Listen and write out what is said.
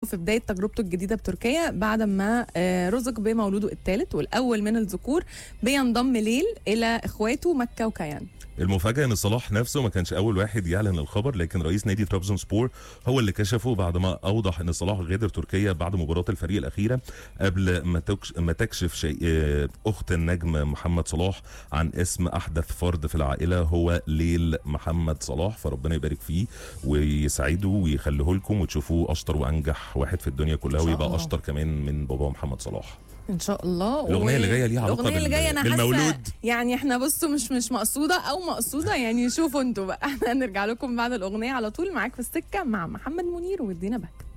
في بدايه تجربته الجديده بتركيا بعد ما آه، رزق بمولوده الثالث والاول من الذكور بينضم ليل الى اخواته مكه وكيان المفاجاه ان صلاح نفسه ما كانش اول واحد يعلن الخبر لكن رئيس نادي ترابزون سبور هو اللي كشفه بعد ما اوضح ان صلاح غادر تركيا بعد مباراه الفريق الاخيره قبل ما تكش- ما تكشف شيء آه، اخت النجم محمد صلاح عن اسم احدث فرد في العائله هو ليل محمد صلاح فربنا يبارك فيه ويسعده ويخليه لكم وتشوفوه اشطر وانجح واحد في الدنيا كلها إن شاء ويبقى الله. اشطر كمان من بابا محمد صلاح ان شاء الله الأغنية اللي جاية ليها علاقة الأغنية اللي بال- جاية أنا حاسة بالمولود. يعني احنا بصوا مش مش مقصودة أو مقصودة يعني شوفوا انتوا بقى احنا هنرجع لكم بعد الأغنية على طول معاك في السكة مع محمد منير وادينا باك